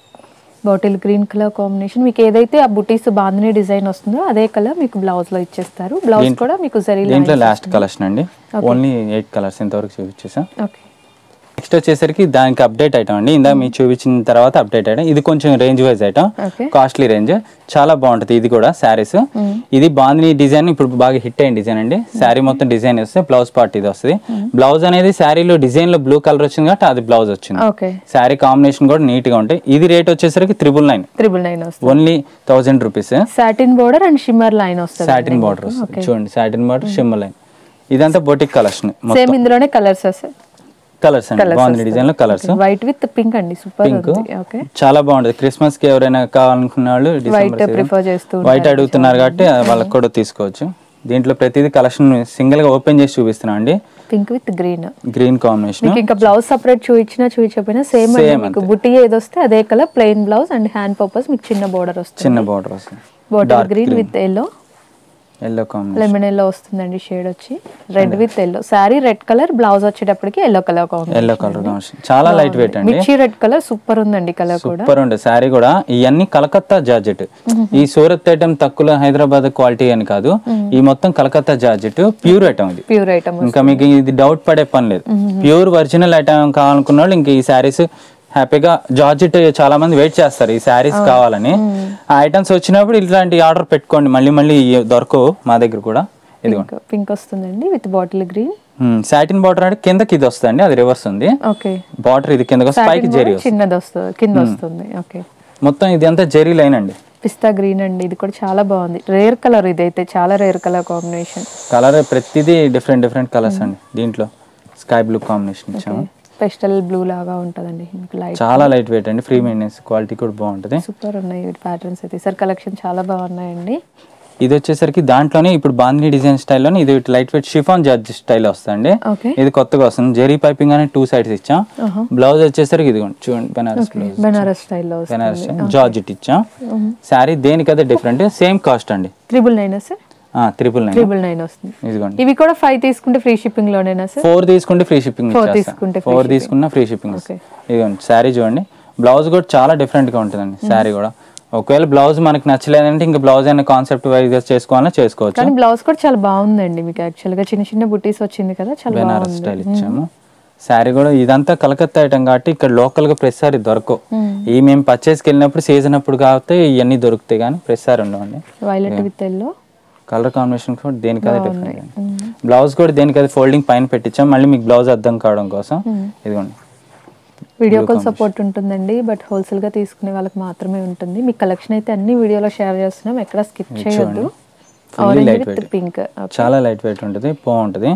బాటిల్ గ్రీన్ కలర్ కాంబినేషన్ మీకు ఏదైతే ఆ బుటీస్ బాందిని డిజైన్ వస్తుందో అదే కలర్ మీకు బ్లౌజ్ లో ఇచ్చేస్తారు బ్లౌజ్ కూడా మీకు జరీ దీంట్లో లాస్ట్ కలెక్షన్ అండి ఓన్లీ ఎయిట్ కలర్స్ ఇంతవరకు చూపించేసా ఓకే నెక్స్ట్ వచ్చేసరికి దానికి అప్డేట్ ఐటమ్ అండి ఇందా మీరు చూపించిన తర్వాత అప్డేట్ ఐటమ్ ఇది కొంచెం range wise item okay costly range చాలా బాగుంటుంది ఇది కూడా శారీస్ ఇది బాందిని డిజైన్ ఇప్పుడు బాగా హిట్ అయిన డిజైన్ అండి శారీ మొత్తం డిజైన్ వస్తే బ్లౌజ్ పార్ట్ ఇది వస్తుంది బ్లౌజ్ అనేది శారీలో డిజైన్ లో బ్లూ కలర్ వచ్చింది కాబట్టి అది బ్లౌజ్ వచ్చింది ఓకే శారీ కాంబినేషన్ కూడా నీట్ గా ఉంటాయి ఇది రేట్ వచ్చేసరికి త్రిబుల్ నైన్ త్రిబుల్ నైన్ వస్తుంది only thousand rupees satin border and shimmer line వస్తుంది సాటిన్ బార్డర్ వస్తుంది చూడండి సాటిన్ బార్డర్ షిమ్మర్ లైన్ ఇదంతా బొటిక్ కలెక్షన్ సేమ్ ఇందులోనే కలర్స్ వస్తాయి కలర్స్ అండి బాగుంది డిజైన్ లో కలర్స్ వైట్ విత్ పింక్ అండి సూపర్ ఉంది ఓకే చాలా బాగుంటుంది క్రిస్మస్ కి ఎవరైనా కావాలనుకున్న వాళ్ళు వైట్ ప్రిఫర్ చేస్తూ వైట్ అడుగుతున్నారు కాబట్టి వాళ్ళకి కూడా తీసుకోవచ్చు దీంట్లో ప్రతిదీ కలెక్షన్ సింగిల్ గా ఓపెన్ చేసి చూపిస్తున్నా అండి pink with green green combination మీకు ఇంకా బ్లౌజ్ సపరేట్ చూపించినా చూపించకపోయినా సేమ్ అండి Same మీకు బుట్టి ఏది వస్తే అదే colour plain blouse and hand purpose మీకు చిన్న బోర్డర్ వస్తుంది చిన్న బార్డర్ వస్తుంది bottle green with yellow yellow combination lemon yellow వస్తుందండి షేడ్ వచ్చి red with yellow sari red colour blouse వచ్చేటప్పటికి yellow colour combination yellow colour combination చాలా లైట్ వెయిట్ అండి మిర్చి రెడ్ కలర్ సూపర్ ఉందండి కలర్ కూడా సూపర్ ఉండే శారీ కూడా ఇవన్నీ కలకత్తా జార్జెట్ ఈ సూరత్ ఐటమ్ తక్కువ హైదరాబాద్ క్వాలిటీ అని కాదు ఈ మొత్తం కలకత్తా జార్జెట్ ప్యూర్ ఐటమ్ ఇది ప్యూర్ ఐటమ్ ఇంకా మీకు ఇది డౌట్ పడే పని లేదు ప్యూర్ ఒరిజినల్ ఐటమ్ కావాలనుకున్న వాళ్ళు ఇంకా ఈ శారీస్ హ్యాపీగా జార్జెట్ చాలా మంది వెయిట్ చేస్తారు ఈ శారీస్ కావాలని ఆ ఐటమ్స్ వచ్చినప్పుడు ఇట్లాంటి ఆర్డర్ పెట్టుకోండి మళ్ళీ మళ్ళీ దొరకవు మా దగ్గర కూడా ఇదిగోండి పింక్ వస్తుందండి with bottle green satin border అంటే కిందకి ఇది వస్తుంది అది రివర్స్ ఉంది ఓకే బార్డర్ ఇది కిందకి వస్తే పైకి జెరీ వస్తుంది చిన్నది వస్తుంది కింద వస్తుంది ఓకే మొత్తం ఇది అంతా జెరీ లైన్ అండి పిస్తా గ్రీన్ అండి ఇది కూడా చాలా బాగుంది రేర్ కలర్ ఇదైతే చాలా రేర్ కలర్ కాంబినేషన్ కలర్ ప్రతిదీ డిఫరెంట్ డిఫరెంట్ కలర్స్ అండి దీంట్లో స్కై బ్లూ కాంబినేషన్ ఇచ్చాము పెస్టల్ బ్లూ లాగా ఉంటుందండి లైట్ చాలా లైట్ వెయిట్ అండి ఫ్రీ మెయింటెనెన్స్ క్వాలిటీ కూడా బాగుంటుంది సూపర్ ఉన్నాయి ప్యాటర్న్స్ అయితే సార్ కలెక్షన్ చాలా బాగున్నాయండి ఇది వచ్చేసరికి దాంట్లోనే ఇప్పుడు బాంధిని డిజైన్ స్టైల్లోనే ఇది light weight chiffon georgette style వస్తుంది ఓకే ఇది కొత్తగా వస్తుంది జెరీ పైపింగ్ అనే టూ సైడ్స్ ఇచ్చాం బ్లౌజ్ వచ్చేసరికి ఇదిగోండి చూడండి బెనారస్ బ్లౌజ్ బెనారస్ స్టైల్లో బెనారస్ జార్జెట్ ఇచ్చాం శారీ దేనికదే డిఫరెంట్ సేమ్ కాస్ట్ అండి triple nine sir triple nine triple nine వస్తుంది ఇదిగోండి ఇవి కూడా ఫైవ్ తీసుకుంటే ఫ్రీ షిప్పింగ్ లోనేనా సార్ ఫోర్ తీసుకుంటే ఫ్రీ షిప్పింగ్ Four తీసుకుంటే free ఫోర్ తీసుకున్నా ఫ్రీ షిప్పింగ్ Okay. ఇదిగోండి శారీ చూడండి బ్లౌజ్ కూడా చాలా డిఫరెంట్ గా ఉంటుందండి శారీ కూడా ఒకవేళ బ్లౌజ్ మనకి నచ్చలేదంటే ఇంకా బ్లౌజ్ అనే కాన్సెప్ట్ వైజ్ చేసుకోవాలన్నా చేసుకోవచ్చు కానీ బ్లౌజ్ కూడా చాలా బాగుందండి మీకు యాక్చువల్ గా చిన్న చిన్న బుటీస్ వచ్చింది కదా చాలా బెనారస్ బాగుంది స్టైల్ ఇచ్చాము శారీ కూడా ఇదంతా కలకత్తా ఐటమ్ కాబట్టి ఇక్కడ లోకల్ గా ప్రెస్ సారీ దొరకవు ఈ మేము పర్చేస్కి వెళ్ళినప్పుడు సీజన్ అప్పుడు కాబట్టి ఇవన్నీ దొరుకుతాయి కానీ ప్రెస్ సారీ ఉండవండి violet with yellow colour combination కూడా దేనికదే డిఫరెంట్ బ్లౌజ్ కూడా దేనికదే ఫోల్డింగ్ పైన పెట్టించాం మళ్ళీ మీకు బ్లౌజ్ అర్థం కావడం కోసం ఇదిగోండి వీడియో కాల్ సపోర్ట్ ఉంటుందండి బట్ హోల్సేల్ గా తీసుకునే వాళ్ళకి మాత్రమే ఉంటుంది మీ కలెక్షన్ అయితే అన్ని వీడియోలో షేర్ చేస్తున్నాం ఎక్కడ స్కిప్ చేయొద్దు Fully orange light with weight. Pink చాలా లైట్ వెయిట్ ఉంటుంది బాగుంటుంది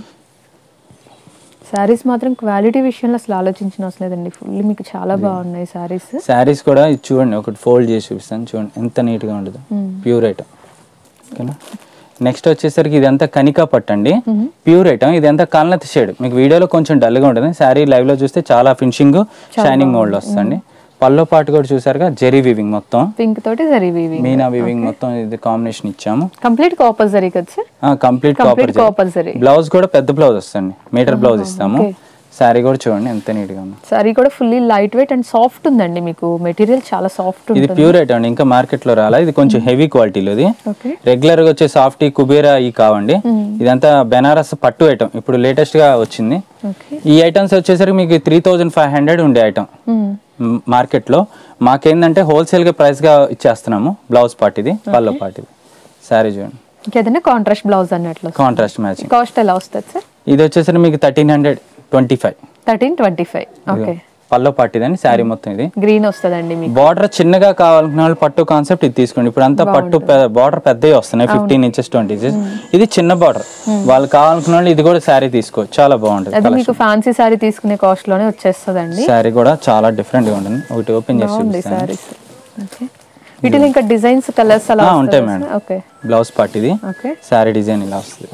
శారీస్ మాత్రం క్వాలిటీ విషయంలో అసలు ఆలోచించిన అవసరం లేదండి ఫుల్ మీకు చాలా బాగున్నాయి శారీస్ శారీస్ కూడా ఇది చూడండి ఒకటి ఫోల్డ్ చేసి చూపిస్తాను చూడండి ఎంత నీట్గా ఉంటుంది ప్యూర్ ఐటమ్ ఓకేనా నెక్స్ట్ వచ్చేసరికి ఇదంతా కనికా పట్టు అండి ప్యూర్ ఐటమ్ ఇదంతా కల్నతి షేడ్ మీకు వీడియోలో కొంచెం డల్గా ఉంటుంది శారీ లైవ్ లో చూస్తే చాలా ఫినిషింగ్ షైనింగ్ మోడ్ వస్తుంది పల్లో పాటు కూడా చూసారుగా జెరీ వీవింగ్ మొత్తం పింక్ తోటి జరీ వీవింగ్ మీనా వీవింగ్ మొత్తం ఇది కాంబినేషన్ ఇచ్చాము కంప్లీట్ కాపర్ జరీ కదా sir complete complete copper copper zari blouse కూడా పెద్ద బ్లౌజ్ వస్తుంది మీటర్ బ్లౌజ్ ఇస్తాము okay. శారీ కూడా చూడండి ఎంత నీట్గా ఉంది సారీ కూడా fully light weight and soft ఉందండి మీకు మెటీరియల్ చాలా సాఫ్ట్ ఇది ఉంటుంది ప్యూర్ ఐటమ్ అండి ఇంకా మార్కెట్లో రాలా ఇది కొంచెం హెవీ క్వాలిటీలో ఇది ఓకే రెగ్యులర్ గా వచ్చే సాఫ్ట్ కుబేరా ఈ కావండి ఇదంతా బెనారస్ పట్టు ఐటమ్ ఇప్పుడు లేటెస్ట్ గా వచ్చింది ఓకే ఈ ఐటమ్స్ వచ్చేసరికి మీకు త్రీ థౌజండ్ ఫైవ్ హండ్రెడ్ ఉండే ఐటమ్ మార్కెట్లో మాకేందంటే హోల్సేల్ గా ప్రైస్ గా ఇచ్చేస్తున్నాము బ్లౌజ్ పార్ట్ ఇది పల్లో పార్ట్ ఇది శారీ చూడండి ఇంకేదైనా కాంట్రాస్ట్ బ్లౌజ్ అన్నట్లు కాంట్రాస్ట్ మ్యాచింగ్ కాస్ట్ ఎలా వస్తుంది సార్ ఇది వచ్చేసరికి మీకు thirteen hundred twenty five thirteen twenty five okay pallu part ఇదండి శారీ మొత్తం ఇది గ్రీన్ వస్తుందండి మీకు బార్డర్ చిన్నగా కావాలనుకున్న వాళ్ళు పట్టు కాన్సెప్ట్ ఇది తీసుకోండి ఇప్పుడు అంతా పట్టు బార్డర్ పెద్దవి వస్తున్నాయి ఫిఫ్టీన్ ఇంచెస్ ట్వంటీ ఇంచెస్ ఇది చిన్న బార్డర్ వాళ్ళు కావాలనుకున్న వాళ్ళు ఇది కూడా శారీ తీసుకోవచ్చు చాలా బాగుంటుంది అది మీకు ఫ్యాన్సీ సారీ తీసుకునే కాస్ట్ లోనే వచ్చేస్తుందండి శారీ కూడా చాలా డిఫరెంట్ గా ఉంటుంది ఒకటి ఓపెన్ చేసి బాగుంది చూపిస్తాను సారీస్ ఓకే వీటిలో ఇంకా డిజైన్స్ కలర్స్ అలా ఆ, ఉంటాయి మేడం ఓకే బ్లౌజ్ పార్ట్ ఇది ఓకే శారీ డిజైన్ ఇలా వస్తుంది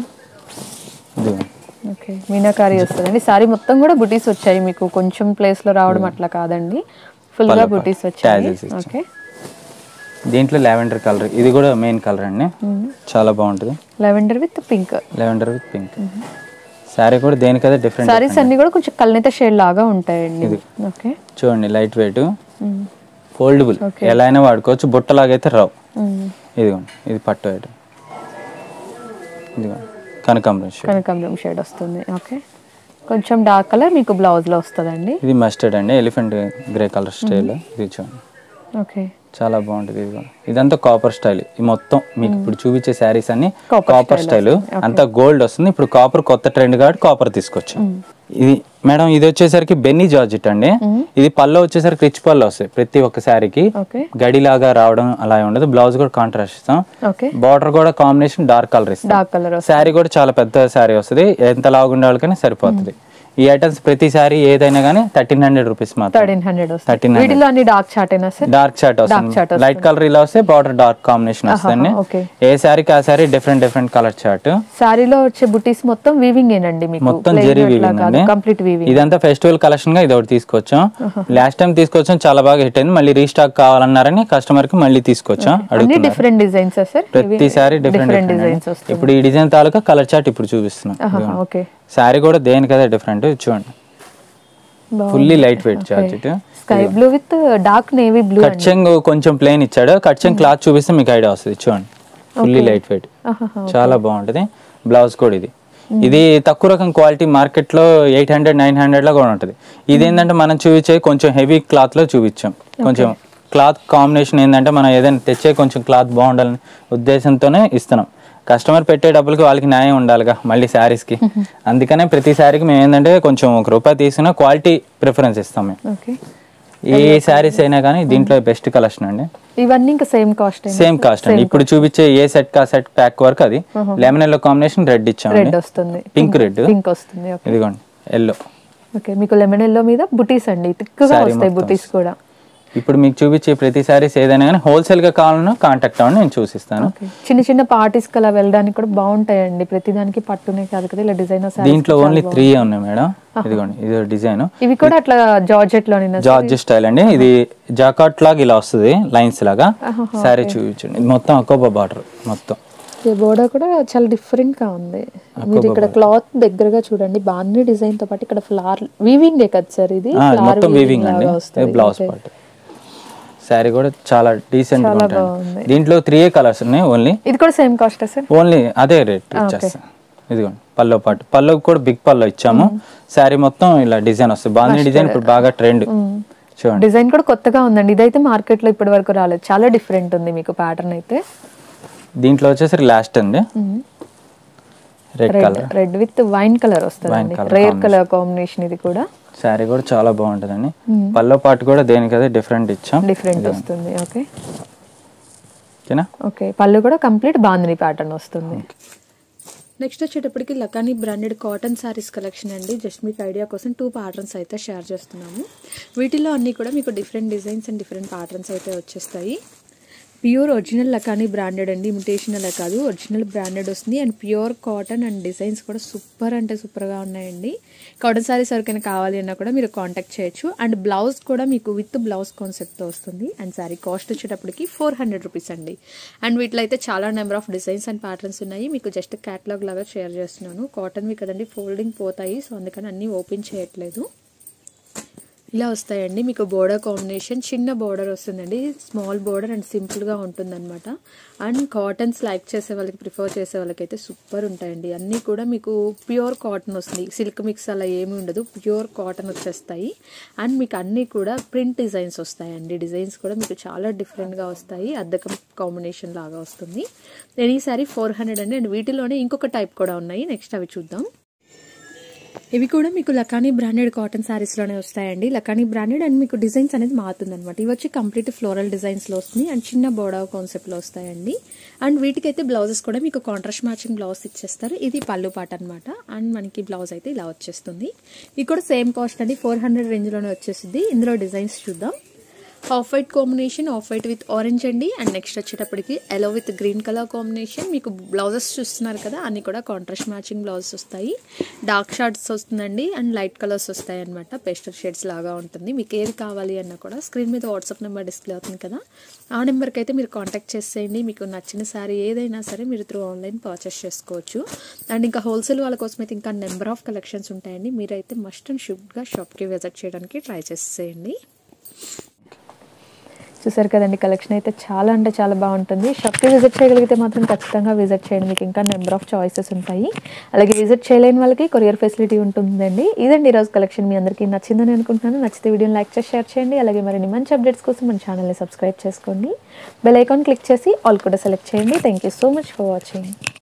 ఇది ఓకే మీనాకారి వస్తుందండి సారీ మొత్తం కూడా బుటీస్ వచ్చాయి మీకు కొంచెం ప్లేస్ లో రావడం అట్లా కాదండి ఫుల్ గా పళ్ళు బుటీస్ పట్టు. వచ్చాయి Tassels ఇచ్చాం. ఓకే దీంట్లో లావెండర్ కలర్ ఇది కూడా మెయిన్ కలర్ అండి చాలా బాగుంటుంది lavender with pink lavender with pink sari కూడా దేనికదే డిఫరెంట్ సారీస్ అన్ని కూడా కొంచెం కల్నేత షేడ్ లాగా ఉంటాయండి ఓకే చూడండి లైట్ వెయిట్ ఫోల్డబుల్ ఎలా అయినా వాడుకోవచ్చు బుట్టలాగా అయితే రావు ఇదిగోండి ఇది పట్టు ఐటమ్ ఇదిగోండి కనకాంబరం షేడ్ కనకాంబరం షేడ్ వస్తుంది ఓకే కొంచెం డార్క్ కలర్ మీకు బ్లౌజ్ లో వస్తుందండి ఇది మస్టర్డ్ అండి ఎలిఫెంట్ గ్రే కలర్ స్టైల్ ఇది చూడండి ఓకే చాలా బాగుంటుంది ఇది కూడా. ఇదంతా కాపర్ స్టైల్ ఈ మొత్తం మీకు ఇప్పుడు చూపించే శారీస్ అన్ని Copper కాపర్ స్టైల్ అంతా గోల్డ్ వస్తుంది ఇప్పుడు కాపర్ కొత్త ట్రెండ్ కాబట్టి కాపర్ తీసుకొచ్చు ఇది మేడం ఇది వచ్చేసరికి బెన్నీ జార్జెట్ అండి ఇది పళ్ళు వచ్చేసరికి రిచ్ పళ్ళు వస్తాయి ప్రతి ఒక్క శారీకి ఓకే గడిలాగా రావడం అలా ఉండదు బ్లౌజ్ కూడా కాంట్రాస్ట్ ఇస్తాం ఓకే బార్డర్ కూడా కాంబినేషన్ డార్క్ కలర్ ఇస్తాం డార్క్ కలర్ శారీ కూడా చాలా పెద్ద శారీ వస్తుంది ఎంత లాగుండే వాళ్ళకైనా సరిపోతుంది ఈ ఐటమ్స్ ప్రతి శారీ ఏదైనా కానీ థర్టీన్ హండ్రెడ్ రూపీస్ మాత్రం థర్టీన్ హండ్రెడ్ వస్తుంది థర్టీన్ వీటిలో అన్ని డార్క్ చాటేనా సార్ డార్క్ చాట్ వస్తుంది లైట్ కలర్ ఇలా వస్తే బార్డర్ డార్క్ కాంబినేషన్ వస్తుంది ఓకే ఏ శారీకి ఆ sari different different colour chart శారీలో వచ్చే బుటీస్ మొత్తం వీవింగ్ ఏనండి మీకు మొత్తం జెరీ వీవింగ్ అండి కంప్లీట్ వీవింగ్ ఇదంతా ఫెస్టివల్ కలెక్షన్ గా ఇది ఒకటి తీసుకొచ్చాం లాస్ట్ టైం తీసుకొచ్చాం చాలా బాగా హిట్ అయింది మళ్ళీ రీస్టాక్ కావాలన్నారని కస్టమర్ కి మళ్ళీ తీసుకొచ్చాం అన్ని అడుగుతున్నారు డిఫరెంట్ డిజైన్స్ సార్ ప్రతి sari different different designs different వస్తాయి ఇప్పుడు ఈ డిజైన్ తాలూకా కలర్ చార్ట్ ఇప్పుడు చూపిస్తున్నాం ఓకే శారీ కూడా దేనికదే డిఫరెంట్ చూడండి fully light weight georgette sky blue with dark navy blue కట్చెంగ్ కొంచెం ప్లేన్ ఇచ్చాడు కట్చెంగ్ క్లాత్ చూపిస్తే మీకు ఐడియా వస్తుంది చూడండి ఫుల్లీ లైట్ వెయిట్ చాలా బాగుంటుంది బ్లౌజ్ కూడా ఇది ఇది తక్కువ రకం క్వాలిటీ మార్కెట్ లో ఎయిట్ హండ్రెడ్ నైన్ హండ్రెడ్ లో కూడా ఉంటుంది ఇది ఏంటంటే మనం చూపించే కొంచెం హెవీ క్లాత్ లో చూపించాం కొంచెం క్లాత్ కాంబినేషన్ ఏంటంటే మనం ఏదైనా తెచ్చే కొంచెం క్లాత్ బాగుండాలని ఉద్దేశంతోనే ఇస్తున్నాం కస్టమర్ పెట్టే డబ్బులకి వాళ్ళకి న్యాయం ఉండాలిగా మళ్ళీ శారీస్ కి అందుకనే ప్రతి శారీకి మేము ఏంటంటే కొంచెం ఒక రూపాయి తీసుకున్న క్వాలిటీ ప్రిఫరెన్స్ ఇస్తాం మేము ఓకే ఏ శారీస్ అయినా కానీ దీంట్లో బెస్ట్ కలెక్షన్ అండి ఇవన్నీ ఇంకా సేమ్ కాస్ట్ సేమ్ కాస్ట్ అండి ఇప్పుడు చూపించే ఏ సెట్ కా సెట్ ప్యాక్ వరకు అది లెమన్ ఎల్లో కాంబినేషన్ రెడ్ ఇచ్చామండి రెడ్ వస్తుంది పింక్ రెడ్ పింక్ వస్తుంది ఓకే ఇదిగోండి ఎల్లో ఓకే మీకు లెమన్ ఎల్లో మీద బుటీస్ అండి తిక్కుగా Saree వస్తాయి మొత్తం బుటీస్ కూడా ఇప్పుడు మీకు చూపించే ప్రతి శారీస్ ఏదైనా కానీ హోల్సేల్ గా కావాలన్నా కాంటాక్ట్ అవ్వండి నేను చూసిస్తాను ఓకే చిన్న చిన్న పార్టీస్ కి అలా వెళ్ళడానికి కూడా బాగుంటాయండి ప్రతి దానికి పట్టునే కాదు కదా ఇలా డిజైనర్ దీంట్లో ఓన్లీ త్రీ ఉన్నాయి మేడం ఇదిగోండి ఇది డిజైన్ ఇవి కూడా అట్లా జార్జెట్ లోనే జార్జ్ స్టైల్ అండి ఇది జాకాట్ లాగా ఇలా వస్తుంది లైన్స్ లాగా శారీ చూపించండి ఇది మొత్తం అకోబా బార్డర్ మొత్తం బోర్డర్ కూడా చాలా డిఫరెంట్ గా ఉంది మీరు ఇక్కడ క్లాత్ దగ్గరగా చూడండి బాగుంది డిజైన్ తో పాటు ఇక్కడ ఫ్లవర్ వీవింగ్ కదా సార్ ఇది ఆ, ఫ్లవర్ మొత్తం వీవింగ్ అండి లాగా వస్తుంది బ్లౌజ్ పార్ట్ శారీ కూడా చాలా డీసెంట్ గా ఉంటుంది బాగుంది. దీంట్లో త్రీ కలర్స్ ఉన్నాయి ఓన్లీ ఇది కూడా సేమ్ కాస్ట్ సార్ ఓన్లీ అదే రేట్ ఇచ్చేస్తాం ఇదిగోండి పల్లో పాటు పల్లో కూడా బిగ్ పల్లో ఇచ్చాము శారీ మొత్తం ఇలా డిజైన్ వస్తుంది బాగుంది డిజైన్ ఇప్పుడు బాగా ట్రెండ్ చూడండి డిజైన్ కూడా కొత్తగా ఉందండి ఇదైతే మార్కెట్ లో ఇప్పటి వరకు రాలేదు చాలా డిఫరెంట్ ఉంది మీకు ప్యాటర్న్ అయితే దీంట్లో వచ్చేసరికి లాస్ట్ అండి red red colour red with wine colour వస్తుందండి colour రేర్ కలర్ కాంబినేషన్ ఇది కూడా శారీ కూడా చాలా బాగుంటుందండి పల్లో పాటు కూడా దేనికదే డిఫరెంట్ ఇచ్చాం డిఫరెంట్ వస్తుంది ఓకే ఓకేనా ఓకే పళ్ళు కూడా కంప్లీట్ బాందిని ప్యాటర్న్ వస్తుంది నెక్స్ట్ వచ్చేటప్పటికి లకానీ బ్రాండెడ్ కాటన్ శారీస్ కలెక్షన్ అండి జస్ట్ మీకు ఐడియా కోసం టూ ప్యాటర్న్స్ అయితే షేర్ చేస్తున్నాము వీటిలో అన్నీ కూడా మీకు different designs and different patterns అయితే వచ్చేస్తాయి ప్యూర్ ఒరిజినల్ లకానీ బ్రాండెడ్ అండి ఇమిటేషన్ అలా కాదు ఒరిజినల్ బ్రాండెడ్ వస్తుంది and pure cotton and designs కూడా సూపర్ అంటే సూపర్గా ఉన్నాయండి కాటన్ సారీస్ ఎవరికైనా కావాలి అన్నా కూడా మీరు కాంటాక్ట్ చేయొచ్చు అండ్ బ్లౌజ్ కూడా మీకు విత్ బ్లౌజ్ కాన్సెప్ట్తో వస్తుంది అండ్ సారీ కాస్ట్ వచ్చేటప్పటికి ఫోర్ హండ్రెడ్ రూపీస్ అండి అండ్ వీటిలో అయితే చాలా number of designs and patterns ఉన్నాయి మీకు జస్ట్ క్యాటలాగ్ లాగా షేర్ చేస్తున్నాను కాటన్వి కదండి ఫోల్డింగ్ పోతాయి సో అందుకని అన్నీ ఓపెన్ చేయట్లేదు ఇలా వస్తాయండి మీకు బోర్డర్ కాంబినేషన్ చిన్న బోర్డర్ వస్తుందండి స్మాల్ బోర్డర్ అండ్ సింపుల్గా ఉంటుందన్నమాట అండ్ కాటన్స్ లైక్ చేసే వాళ్ళకి ప్రిఫర్ చేసే వాళ్ళకైతే సూపర్ ఉంటాయండి అన్నీ కూడా మీకు ప్యూర్ కాటన్ వస్తుంది సిల్క్ మిక్స్ అలా ఏమి ఉండదు ప్యూర్ కాటన్ వచ్చేస్తాయి అండ్ మీకు అన్నీ కూడా ప్రింట్ డిజైన్స్ వస్తాయండి డిజైన్స్ కూడా మీకు చాలా డిఫరెంట్గా వస్తాయి అద్దకం కాంబినేషన్ లాగా వస్తుంది నేను ఈసారి ఫోర్ హండ్రెడ్ అండి అండ్ వీటిలోనే ఇంకొక టైప్ కూడా ఉన్నాయి నెక్స్ట్ అవి చూద్దాం ఇవి కూడా మీకు లకానీ బ్రాండెడ్ కాటన్ శారీస్లోనే వస్తాయండి లకానీ బ్రాండెడ్ అండ్ మీకు డిజైన్స్ అనేది మారుతుంది అనమాట ఇవి వచ్చి కంప్లీట్ ఫ్లోరల్ డిజైన్స్లో వస్తుంది అండ్ చిన్న బోడా కాన్సెప్ట్లో వస్తాయండి అండ్ వీటికైతే బ్లౌజెస్ కూడా మీకు కాంట్రాస్ట్ మ్యాచింగ్ బ్లౌజ్ ఇచ్చేస్తారు ఇది పళ్ళు పాట అనమాట అండ్ మనకి బ్లౌజ్ అయితే ఇలా వచ్చేస్తుంది ఇది కూడా సేమ్ కాస్ట్ అండి ఫోర్ హండ్రెడ్ రేంజ్లోనే వచ్చేసింది ఇందులో డిజైన్స్ చూద్దాం off white combination off white with orange అండి అండ్ నెక్స్ట్ వచ్చేటప్పటికి yellow with green colour combination మీకు బ్లౌజెస్ చూస్తున్నారు కదా అన్ని కూడా కాంట్రాస్ట్ మ్యాచింగ్ బ్లౌజెస్ వస్తాయి డార్క్ షార్ట్స్ వస్తుందండి అండ్ లైట్ కలర్స్ వస్తాయి అనమాట పేస్టల్ షేడ్స్ లాగా ఉంటుంది మీకు ఏది కావాలి అన్నా కూడా స్క్రీన్ మీద వాట్సాప్ నెంబర్ డిస్ప్లే అవుతుంది కదా ఆ నెంబర్కి అయితే మీరు కాంటాక్ట్ చేసేయండి మీకు నచ్చిన సారీ ఏదైనా సరే మీరు త్రూ ఆన్లైన్ పర్చేస్ చేసుకోవచ్చు అండ్ ఇంకా హోల్సేల్ వాళ్ళ కోసం అయితే ఇంకా నెంబర్ ఆఫ్ కలెక్షన్స్ ఉంటాయండి మీరైతే మస్ట్ అండ్ షుడ్గా షాప్కి విజిట్ చేయడానికి ట్రై చేసేయండి చూసారు కదండి కలెక్షన్ అయితే చాలా అంటే చాలా బాగుంటుంది షాప్కి విజిట్ చేయగలిగితే మాత్రం ఖచ్చితంగా విజిట్ చేయండి మీకు ఇంకా నెంబర్ ఆఫ్ చాయిసెస్ ఉంటాయి అలాగే విజిట్ చేయలేని వాళ్ళకి కొరియర్ ఫెసిలిటీ ఉంటుందండి ఇదండి ఈరోజు కలెక్షన్ మీ అందరికీ నచ్చిందని అనుకుంటున్నాను నచ్చితే వీడియోని లైక్ చేసి షేర్ చేయండి అలాగే మరిన్ని మంచి అప్డేట్స్ కోసం మన ఛానల్ని సబ్స్క్రైబ్ చేసుకోండి బెల్ ఐకాన్ క్లిక్ చేసి ఆల్ కూడా సెలెక్ట్ చేయండి thank you so much for watching